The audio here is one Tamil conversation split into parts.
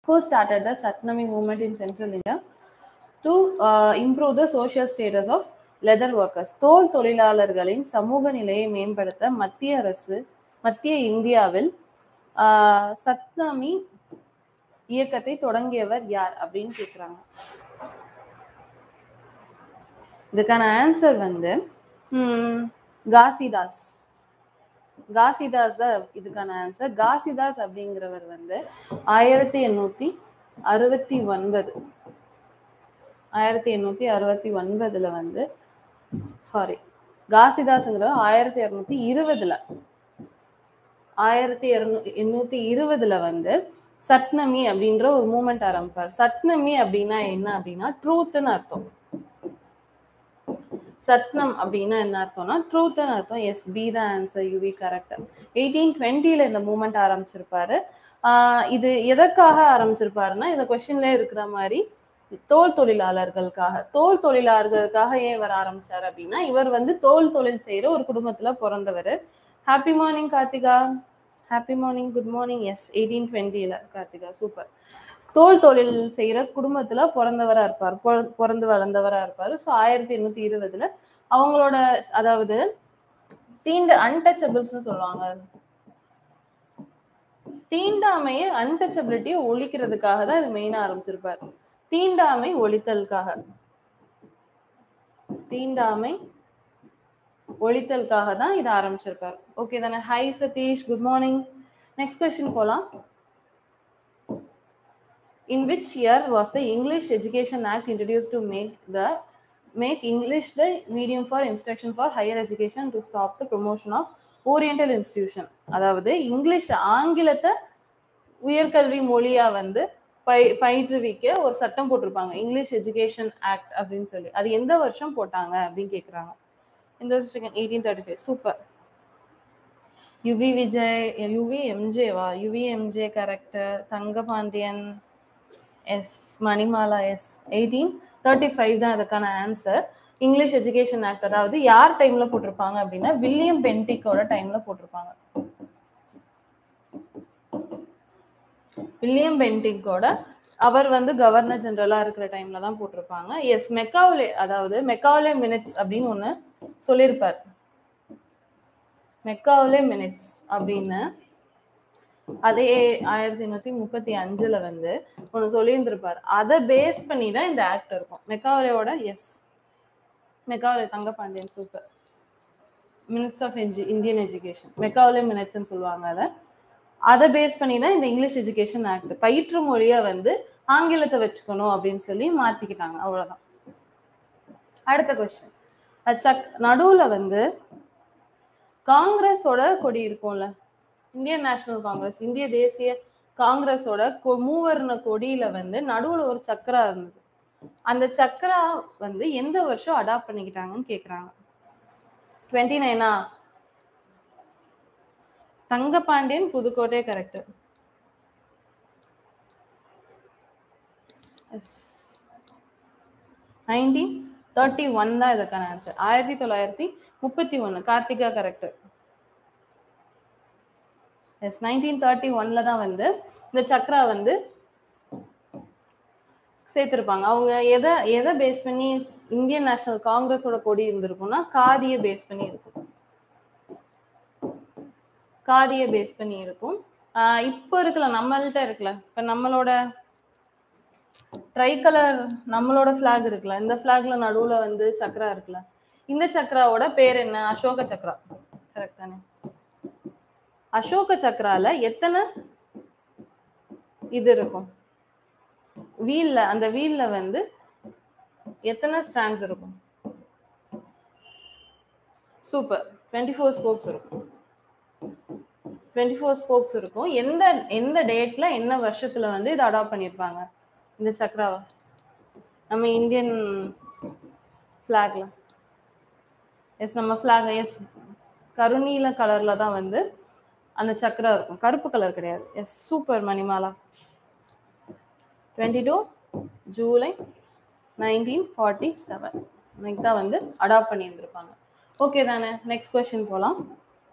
who started the Satnami movement in Central India to uh, improve the social status of leather workers. தோல் தொழிலாளர்களின் சமூக நிலையை மேம்படுத்த மத்திய அரசு மத்திய இந்தியாவில் ஆஹ், சத்னாமி இயக்கத்தை தொடங்கியவர் யார் அப்படின்னு கேக்குறாங்க இதுக்கான ஆன்சர் வந்து ம், காசிதாஸ் காசிதாஸ் தான் இதுக்கான ஆன்சர் காசிதாஸ் அப்படிங்கிறவர் வந்து ஆயிரத்தி எண்ணூத்தி அறுபத்தி ஒன்பது ஆயிரத்தி எண்ணூத்தி அறுபத்தி ஒன்பதுல வந்து சாரி காசிதாஸ்ங்கிறவர் ஆயிரத்தி இரநூத்தி இருபதுல ஆயிரத்தி இரநூ எண்ணூத்தி இருபதுல வந்து சட்னமி அப்படின்ற ஒரு மூமெண்ட் ஆரம்பிப்பார் சட்னமி அப்படின்னா என்ன அப்படின்னா ட்ரூத்னு அர்த்தம் சத்னம் அப்படின்னா என்ன அர்த்தம்னா ட்ரூத்னு அர்த்தம் yes B the answer UV correct eighteen டுவெண்ட்டில இந்த மூமெண்ட் ஆரம்பிச்சிருப்பாரு ஆஹ் இது எதற்காக ஆரம்பிச்சிருப்பாருன்னா இந்த கொஸ்டின்ல இருக்கிற மாதிரி தோல் தொழிலாளர்களுக்காக தோல் தொழிலாளர்களுக்காக ஏன் இவர் ஆரம்பிச்சாரு அப்படின்னா இவர் வந்து தோல் தொழில் செய்யற ஒரு குடும்பத்துல பிறந்தவர் happy morning Karthika happy morning good morning yes eighteen டுவெண்ட்டில கார்த்திகா சூப்பர் தோல் தொழில் செய்யற குடும்பத்துல பிறந்தவரா இருப்பார் பொ- பிறந்து வளர்ந்தவரா இருப்பாரு ஸோ ஆயிரத்தி எண்ணூத்தி இருபதுல அவங்களோட அதாவது தீண்ட அன்டச்சபிள்ஸ்னு சொல்லுவாங்க தீண்டாமையை அன்டச்சபிலிட்டியை ஒழிக்கிறதுக்காக தான் இது மெயினா ஆரம்பிச்சிருப்பார் தீண்டாமை ஒழித்தலுக்காக தீண்டாமை ஒழித்தலுக்காக தான் இது ஆரம்பிச்சிருப்பார் ஓகே தானே hi Satish good morning next question போலாம் in which year was the english education act introduced to make the make english the medium for instruction for higher education to stop the promotion of oriental institution அதாவது இங்கிலீஷ் ஆங்கிலத்தை உயர்கல்வி மொழியா வந்து பய பயிற்றுவிக்க ஒரு சட்டம் போட்டிருப்பாங்க இங்கிலீஷ் எஜுகேஷன் ஆக்ட் அப்படின்னு சொல்லி அது எந்த வருஷம் போட்டாங்க அப்படின்னு கேக்குறாங்க இந்த வருஷம் eighteen thirty five super UV Vijay UV எம்ஜேவா UV MJ correct Thangapandian yes Manimala yes eighteen thirty five தான் அதுக்கான ஆன்சர் இங்கிலீஷ் எஜுகேஷன் ஆக்ட் அதாவது யார் டைம்ல போட்டிருப்பாங்க அப்படின்னா வில்லியம் பென்டிக்கோட டைம்ல போட்டிருப்பாங்க வில்லியம் பென்டிக்கோட அவர் வந்து கவர்னர் ஜெனரலா இருக்கிற டைம்ல தான் போட்டிருப்பாங்க எஸ் மெக்காவலே அதாவது மெக்காவலே மினிட்ஸ் அப்படின்னு ஒண்ணு சொல்லியிருப்பார் மெக்காவலே மினிட்ஸ் அப்படின்னு அதே ஆயிரத்தி எண்ணூத்தி முப்பத்தி அஞ்சுல வந்து ஒண்ணு சொல்லியிருந்திருப்பார் அதை பேஸ் பண்ணி தான் இந்த ஆக்ட் இருக்கும் மெக்காவலேயோட yes Macaulay Thangapandian super minutes of எஜி இந்தியன் எஜுகேஷன் மெக்காவலே மினிட்ஸ்னு சொல்லுவாங்க அதை அதை பேஸ் பண்ணி தான் இந்த இங்கிலீஷ் எஜுகேஷன் ஆக்ட் பயிற்று மொழியை வந்து ஆங்கிலத்தை வச்சுக்கணும் அப்படின்னு சொல்லி மாத்திக்கிட்டாங்க அவ்வளவுதான் அடுத்த கொஸ்டின் சக் நடுவுல வந்து காங்கிரஸோட கொடி இருக்கும்ல இந்தியன் நேஷனல் காங்கிரஸ் இந்திய தேசிய காங்கிரஸோட கொ- மூவர்ண கொடியில வந்து நடுவுல ஒரு சக்கரா இருந்தது அந்த சக்கரா வந்து எந்த வருஷம் அடாப்ட் பண்ணிக்கிட்டாங்கன்னு கேக்குறாங்க twenty nine Thangapandian Pudukkottai correct nineteen thirty one தான் இதுக்கான ஆன்சர் ஆயிரத்தி தொள்ளாயிரத்தி முப்பத்தி ஒன்று Karthika correct yes nineteen thirty ஒன்ல தான் வந்து இந்த சக்ரா வந்து சேர்த்திருப்பாங்க அவங்க எதை எதை பேஸ் பண்ணி இந்தியன் நேஷனல் காங்கிரஸோட கொடி இருந்திருக்கும்னா காதியை பேஸ் பண்ணி இருக்கும் காதியை பேஸ் பண்ணி இருக்கும் ஆஹ் இப்போ இருக்குல்ல நம்மள்ட்ட இருக்குல்ல இப்ப நம்மளோட ட்ரை கலர் நம்மளோட ஃபிளாக் இருக்குல்ல இந்த ஃபிளாக்ல நடுவுல வந்து சக்ரா இருக்குல்ல இந்த சக்ராவோட பேர் என்ன அசோக சக்ரா கரெக்ட் தானே அசோக சக்ரால எத்தனை இது இருக்கும் வீல்ல அந்த வீல்ல வந்து எத்தனை ஸ்டாண்ட்ஸ் இருக்கும் சூப்பர் டுவெண்ட்டி ஃபோர் ஸ்போக்ஸ் இருக்கும் டுவெண்ட்டி ஃபோர் ஸ்போக்ஸ் இருக்கும் எந்த எந்த டேட்ல என்ன வருஷத்துல வந்து இதை அடாப்ட் பண்ணியிருப்பாங்க இந்த சக்ராவை நம்ம இந்தியன் ஃப்ளாக்ல எஸ் நம்ம ஃப்ளாக் எஸ் கருநீல கலர்ல தான் வந்து அந்த சக்கரா இருக்கும் கருப்பு கலர் கிடையாது yes super Manimala twenty two July nineteen forty seven இன்னைக்கு தான் வந்து அடாப்ட் பண்ணியிருந்திருப்பாங்க ஓகே தானே நெக்ஸ்ட் கொஸ்டின் போகலாம்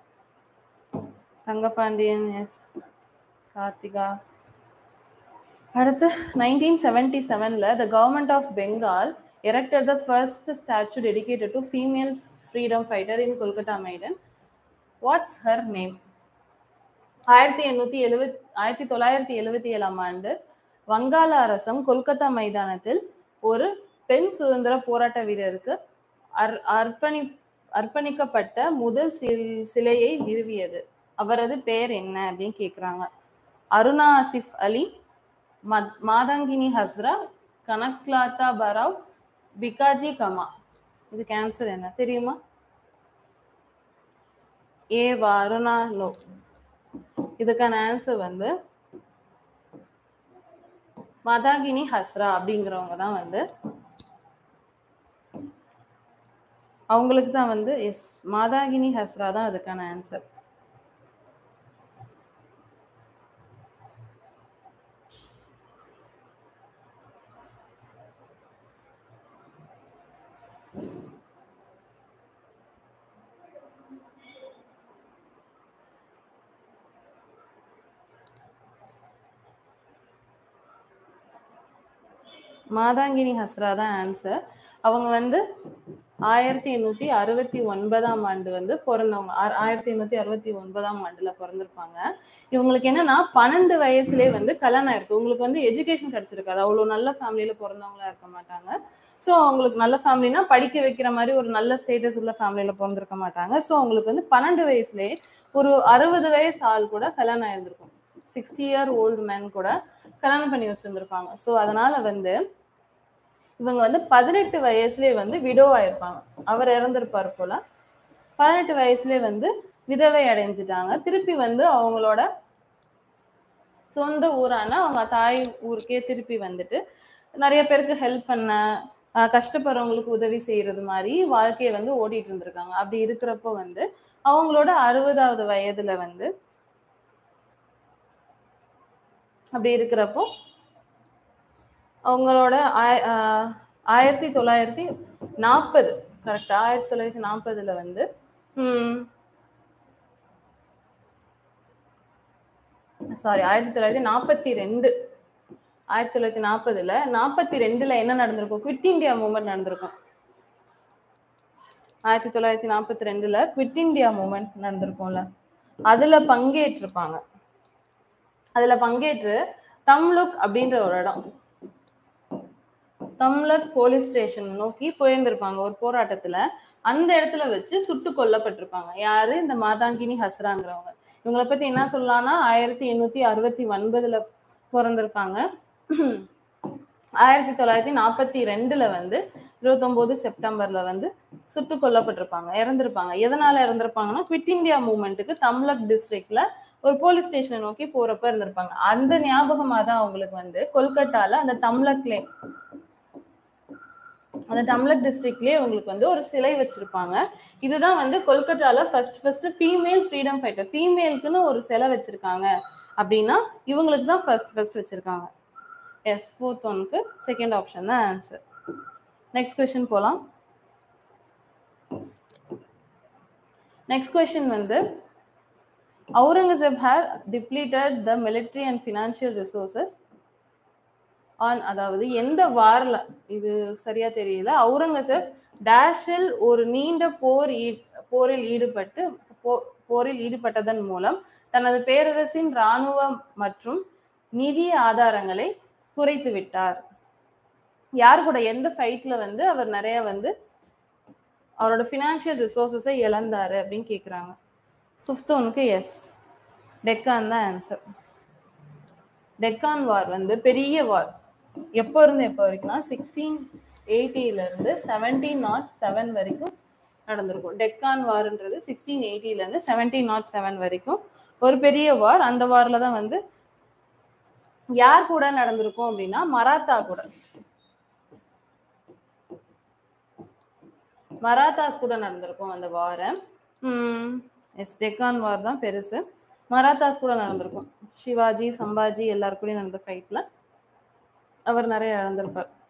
தங்கபாண்டியன் எஸ் கார்த்திகா அடுத்து நைன்டீன் செவன்டி செவனில் the government of Bengal erected the first statue dedicated to female freedom fighter in Kolkata maidan what's her name ஆயிரத்தி எண்ணூற்றி எழுவத் ஆயிரத்தி தொள்ளாயிரத்தி எழுவத்தி ஏழாம் ஆண்டு வங்காள அரசம் கொல்கத்தா மைதானத்தில் ஒரு பெண் சுதந்திர போராட்ட வீரருக்கு அர் அர்ப்பணி அர்ப்பணிக்கப்பட்ட முதல் சிலையை நிறுவியது அவரது பெயர் என்ன அப்படின்னு கேட்குறாங்க அருணா ஆசிஃப் அலி மாதாங்கினி ஹஸ்ரா கனக்லாத்தா பராவ் பிகாஜி கமா இது கேன்சர் என்ன தெரியுமா ஏவா அருணா நோ இதுக்கான ஆன்சர் வந்து மதாகினி ஹஸ்ரா அப்படிங்கிறவங்க தான் வந்து அவங்களுக்கு தான் வந்து எஸ் மாதாகினி ஹஸ்ரா தான் அதுக்கான ஆன்சர் மாதாங்கினி ஹஸ்ரா தான் ஆன்சர் அவங்க வந்து ஆயிரத்தி எண்ணூத்தி அறுபத்தி ஒன்பதாம் ஆண்டு வந்து பிறந்தவங்க ஆயிரத்தி எண்ணூத்தி அறுபத்தி ஒன்பதாம் ஆண்டுல பிறந்திருப்பாங்க இவங்களுக்கு என்னன்னா பன்னெண்டு வயசுலேயே வந்து கல்யாணம் ஆயிருக்கு உங்களுக்கு வந்து எஜுகேஷன் கிடைச்சிருக்காது அவ்வளோ நல்ல ஃபேமிலியில பிறந்தவங்களா இருக்க மாட்டாங்க ஸோ அவங்களுக்கு நல்ல ஃபேமிலினா படிக்க வைக்கிற மாதிரி ஒரு நல்ல ஸ்டேட்டஸ் உள்ள ஃபேமிலியில பிறந்திருக்க மாட்டாங்க ஸோ அவங்களுக்கு வந்து பன்னெண்டு வயசுலேயே ஒரு அறுபது வயசு ஆள் கூட கல்யாணம் ஆயிருந்திருக்கும் சிக்ஸ்டி இயர் ஓல்டு மேன் கூட கல்யாணம் பண்ணி வச்சிருந்திருப்பாங்க ஸோ அதனால வந்து இவங்க வந்து பதினெட்டு வயசுலேயே வந்து விடோ ஆயிருப்பாங்க அவர் இறந்திருப்பார் போல பதினெட்டு வயசுலேயே வந்து விதவை அடைஞ்சிட்டாங்க திருப்பி வந்து அவங்களோட சொந்த ஊரான அவங்க தாய் ஊருக்கே திருப்பி வந்துட்டு நிறைய பேருக்கு ஹெல்ப் பண்ண கஷ்டப்படுறவங்களுக்கு உதவி செய்யறது மாதிரி வாழ்க்கையை வந்து ஓடிட்டு இருந்திருக்காங்க அப்படி இருக்கிறப்போ வந்து அவங்களோட அறுபதாவது வயதுல வந்து அப்படி இருக்கிறப்போ அவங்களோட ஆயிரத்தி தொள்ளாயிரத்தி நாற்பது கரெக்டா ஆயிரத்தி தொள்ளாயிரத்தி நாற்பதுல வந்து சாரி ஆயிரத்தி தொள்ளாயிரத்தி நாற்பத்தி ரெண்டு ஆயிரத்தி தொள்ளாயிரத்தி நாற்பதுல நாற்பத்தி ரெண்டுல என்ன நடந்திருக்கும் குவிட் இந்தியா மூமெண்ட் நடந்திருக்கும் ஆயிரத்தி தொள்ளாயிரத்தி நாற்பத்தி ரெண்டுல குவிட் இந்தியா மூமெண்ட் நடந்திருக்கும்ல அதுல பங்கேற்றிருப்பாங்க அதுல பங்கேற்று தம்லுக் அப்படின்ற ஒரு இடம் தம்லக் போலீஸ் ஸ்டேஷன் நோக்கி போயிருந்திருப்பாங்க ஒரு போராட்டத்துல அந்த இடத்துல வச்சு சுட்டு கொல்லப்பட்டிருப்பாங்க யாரு இந்த மாதாங்கினி ஹஸ்ராங்கிறவங்க இவங்களை பத்தி என்ன சொல்லலாம்னா ஆயிரத்தி எண்ணூத்தி அறுபத்தி ஒன்பதுல பிறந்திருப்பாங்க ஆயிரத்தி தொள்ளாயிரத்தி நாற்பத்தி ரெண்டுல வந்து இருபத்தொன்பது செப்டம்பர்ல வந்து சுட்டு கொல்லப்பட்டிருப்பாங்க இறந்திருப்பாங்க எதனால இறந்திருப்பாங்கன்னா குவிட் இந்தியா மூவ்மெண்ட்டுக்கு தம்லக் டிஸ்ட்ரிக்ட்ல ஒரு போலீஸ் ஸ்டேஷனை நோக்கி போறப்ப இருந்திருப்பாங்க அந்த ஞாபகமா தான் அவங்களுக்கு வந்து கொல்கட்டால அந்த தம்லக்லே அந்த தம்லக் டிஸ்ட்ரிக்ட்லயே உங்களுக்கு வந்து ஒரு சிலை வச்சிருப்பாங்க இதுதான் வந்து கொல்கட்டால first first female freedom fighter ஃபீமேலுக்குன்னு ஒரு சிலை வச்சிருக்காங்க அப்படின்னா இவங்களுக்கு தான் ஃபர்ஸ்ட் ஃபர்ஸ்ட் வச்சிருக்காங்க எஸ் ஃபோர்த் ஒனுக்கு செகண்ட் ஆப்ஷன் தான் ஆன்சர் நெக்ஸ்ட் கொஸ்டின் போகலாம் நெக்ஸ்ட் கொஸ்டின் வந்து Aurangzeb her depleted the military and financial resources on அதாவது எந்த வாரில் இது சரியா தெரியல அவுரங்கசீப் டேஷில் ஒரு நீண்ட போர் போரில் ஈடுபட்டு போரில் ஈடுபட்டதன் மூலம் தனது பேரரசின் இராணுவ மற்றும் நிதி ஆதாரங்களை குறைத்து விட்டார் யார் கூட எந்த ஃபைட்ல வந்து அவர் நிறைய வந்து அவரோட ஃபினான்ஷியல் ரிசோர்ஸஸை இழந்தாரு அப்படின்னு கேட்குறாங்க ஃபிஃப்த் ஒனுக்கு எஸ் டெக்கான் தான் ஆன்சர் டெக்கான் வார் வந்து பெரிய வார் எப்போ இருந்து எப்போ வரைக்கும்னா சிக்ஸ்டீன் எயிட்டியிலேருந்து செவன்டீன் நாட் செவன் வரைக்கும் நடந்திருக்கும் டெக்கான் வார்ன்றது சிக்ஸ்டீன் எயிட்டிலேருந்து செவன்டீன் நாட் செவன் வரைக்கும் ஒரு பெரிய வார் அந்த வாரில் தான் வந்து யார் கூட நடந்திருக்கும் அப்படின்னா மராத்தா கூட மராத்தாஸ் கூட நடந்திருக்கும் அந்த வாரம் எஸ் டெக்கான் வார் தான் பெருசு மராத்தாஸ் கூட நடந்திருக்கும் சிவாஜி சம்பாஜி எல்லாரு கூடயும் நடந்த ஃபைட்ல அவர் நிறைய இழந்திருப்பார்